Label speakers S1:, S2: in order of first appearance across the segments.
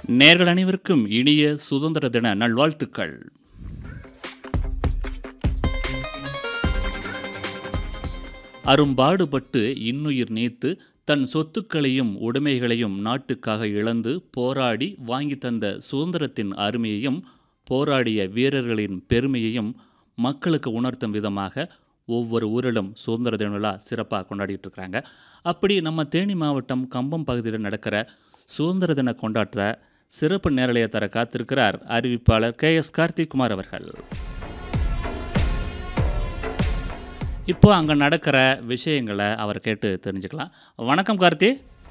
S1: நேர்கள் அனைவருக்கும் இனிய சுதந்திர தின நல்வாழ்த்துக்கள் அரும்பாடுபட்டு இன்னுயிர் நீத்து தன் சொத்துக்களையும் உடைமைகளையும் நாட்டுக்காக இழந்து போராடி வாங்கி தந்த சுதந்திரத்தின் அருமையையும் போராடிய வீரர்களின் பெருமையையும் மக்களுக்கு உணர்த்தும் விதமாக ஒவ்வொரு ஊரிலும் சுதந்திர தின விழா சிறப்பாக கொண்டாடிட்டு இருக்கிறாங்க அப்படி நம்ம தேனி மாவட்டம் கம்பம் பகுதியில் நடக்கிற சுதந்திர தின கொண்டாட்டத்தை சிறப்பு நேரலையை தர காத்திருக்கிறார் அறிவிப்பாளர் கே எஸ் கார்த்திக்குமார் அவர்கள் இப்போ அங்கே நடக்கிற விஷயங்களை அவர் கேட்டு தெரிஞ்சுக்கலாம் வணக்கம் கார்த்தி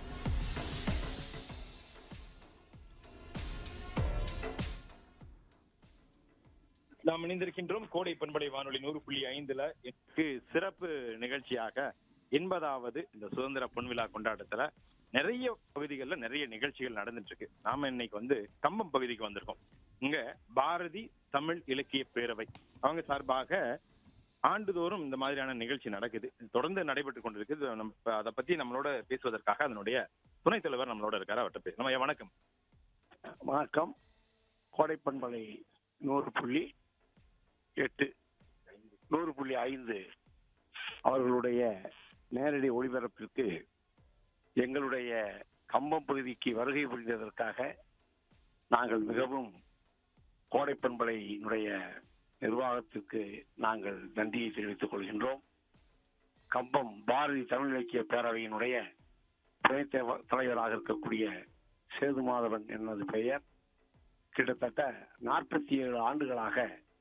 S2: நாம் இணைந்திருக்கின்றோம் கோடை பண்படை வானொலி நூறு புள்ளி ஐந்துல எனக்கு சிறப்பு நிகழ்ச்சியாக எண்பதாவது இந்த சுதந்திர பொன்விழா கொண்டாட்டத்துல நிறைய பகுதிகளில் நிறைய நிகழ்ச்சிகள் நடந்துட்டு இருக்கு நாம இன்னைக்கு வந்து கம்பம் பகுதிக்கு வந்திருக்கோம் இங்க பாரதி தமிழ் இலக்கிய பேரவை அவங்க சார்பாக ஆண்டுதோறும் இந்த மாதிரியான நிகழ்ச்சி நடக்குது தொடர்ந்து நடைபெற்று கொண்டிருக்குது நம்ம அதை பத்தி நம்மளோட பேசுவதற்காக அதனுடைய துணைத் தலைவர் நம்மளோட இருக்காரு அவர்கிட்ட பேச நம்ம வணக்கம்
S3: வணக்கம் கோடைப்பண்பலை நூறு புள்ளி எட்டு நூறு புள்ளி ஐந்து அவர்களுடைய நேரடி ஒளிபரப்பிற்கு எங்களுடைய கம்பம் பகுதிக்கு வருகை புரிந்ததற்காக நாங்கள் மிகவும் கோடைப்பண்பலையினுடைய நிர்வாகத்திற்கு நாங்கள் நன்றியை தெரிவித்துக் கொள்கின்றோம் கம்பம் பாரதி தமிழ் இலக்கிய பேரவையினுடைய துணைத் தேவ- தலைவராக இருக்கக்கூடிய சேது மாதவன் எனது பெயர் கிட்டத்தட்ட நாற்பத்தி ஏழு ஆண்டுகளாக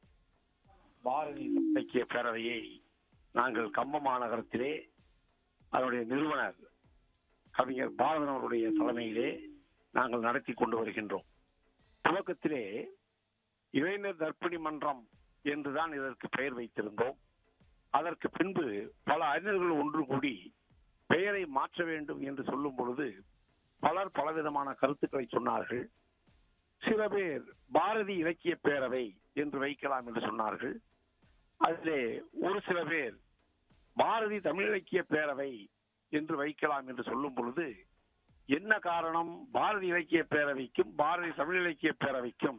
S3: பாரதி இலக்கிய பேரவையை நாங்கள் கம்பம் மாநகரத்திலே அதனுடைய நிறுவனர் கவிஞர் பாரதன் அவருடைய தலைமையிலே நாங்கள் நடத்தி கொண்டு வருகின்றோம் துவக்கத்திலே இளைஞர் தர்ப்பிணி மன்றம் என்றுதான் இதற்கு பெயர் வைத்திருந்தோம் அதற்கு பின்பு பல அறிஞர்கள் ஒன்று கூடி பெயரை மாற்ற வேண்டும் என்று சொல்லும் பொழுது பலர் பலவிதமான கருத்துக்களை சொன்னார்கள் சில பேர் பாரதி இலக்கிய பேரவை என்று வைக்கலாம் என்று சொன்னார்கள் அதிலே ஒரு சில பேர் பாரதி தமிழ் இலக்கிய பேரவை என்று வைக்கலாம் என்று சொல்லும் பொழுது என்ன காரணம் பாரதி இலக்கிய பேரவைக்கும் பாரதி தமிழ் இலக்கிய பேரவைக்கும்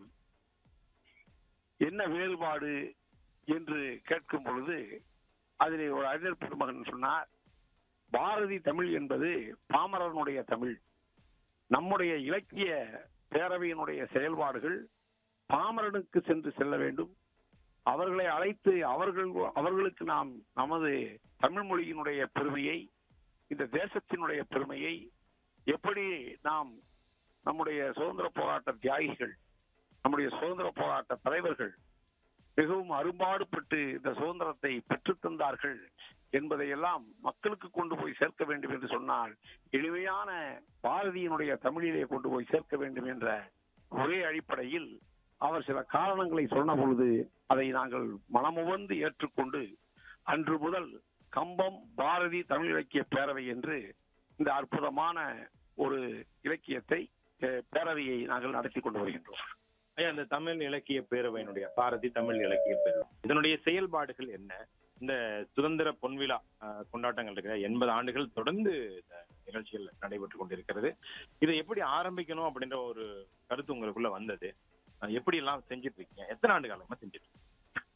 S3: என்ன வேறுபாடு என்று கேட்கும் பொழுது அதிலே ஒரு அறிஞர் பெருமகன் சொன்னார் பாரதி தமிழ் என்பது பாமரனுடைய தமிழ் நம்முடைய இலக்கிய பேரவையினுடைய செயல்பாடுகள் பாமரனுக்கு சென்று செல்ல வேண்டும் அவர்களை அழைத்து அவர்கள் அவர்களுக்கு நாம் நமது தமிழ் மொழியினுடைய பெருமையை இந்த தேசத்தினுடைய பெருமையை எப்படி நாம் நம்முடைய சுதந்திர போராட்ட தியாகிகள் நம்முடைய சுதந்திர போராட்ட தலைவர்கள் மிகவும் அரும்பாடுபட்டு இந்த சுதந்திரத்தை பெற்றுத் தந்தார்கள் என்பதையெல்லாம் மக்களுக்கு கொண்டு போய் சேர்க்க வேண்டும் என்று சொன்னால் எளிமையான பாரதியினுடைய தமிழிலே கொண்டு போய் சேர்க்க வேண்டும் என்ற ஒரே அடிப்படையில் அவர் சில காரணங்களை சொன்ன பொழுது அதை நாங்கள் மனமுவந்து ஏற்றுக்கொண்டு அன்று முதல் கம்பம் பாரதி தமிழ் இலக்கிய பேரவை என்று இந்த அற்புதமான ஒரு இலக்கியத்தை அஹ், பேரவையை நாங்கள் நடத்தி கொண்டு வருகின்றோம்
S2: ஐயா இந்த தமிழ் இலக்கிய பேரவையினுடைய பாரதி தமிழ் இலக்கிய பேரவை இதனுடைய செயல்பாடுகள் என்ன இந்த சுதந்திர பொன்விழா அஹ், கொண்டாட்டங்கள் இருக்கிற எண்பது ஆண்டுகள் தொடர்ந்து இந்த நிகழ்ச்சிகள் நடைபெற்று கொண்டிருக்கிறது இதை எப்படி ஆரம்பிக்கணும் அப்படின்ற ஒரு கருத்து உங்களுக்குள்ள வந்தது அஹ், எப்படி எல்லாம் செஞ்சுட்டு இருக்கீங்க எத்தனை ஆண்டு காலமா செஞ்சுட்டு இருக்கீங்க?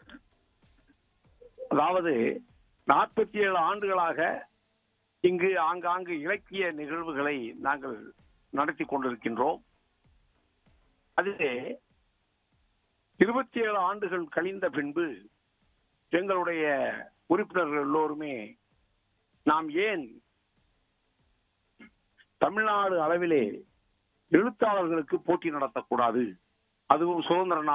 S3: அதாவது நாற்பத்தி ஏழு ஆண்டுகளாக இங்கு ஆங்காங்கு இலக்கிய நிகழ்வுகளை நாங்கள் நடத்தி கொண்டிருக்கின்றோம் அதிலே இருபத்தி ஏழு ஆண்டுகள் கழிந்த பின்பு எங்களுடைய உறுப்பினர்கள் எல்லோருமே நாம் ஏன் தமிழ்நாடு அளவிலே எழுத்தாளர்களுக்கு போட்டி நடத்தக்கூடாது அதுவும் சுதந்திர நாள்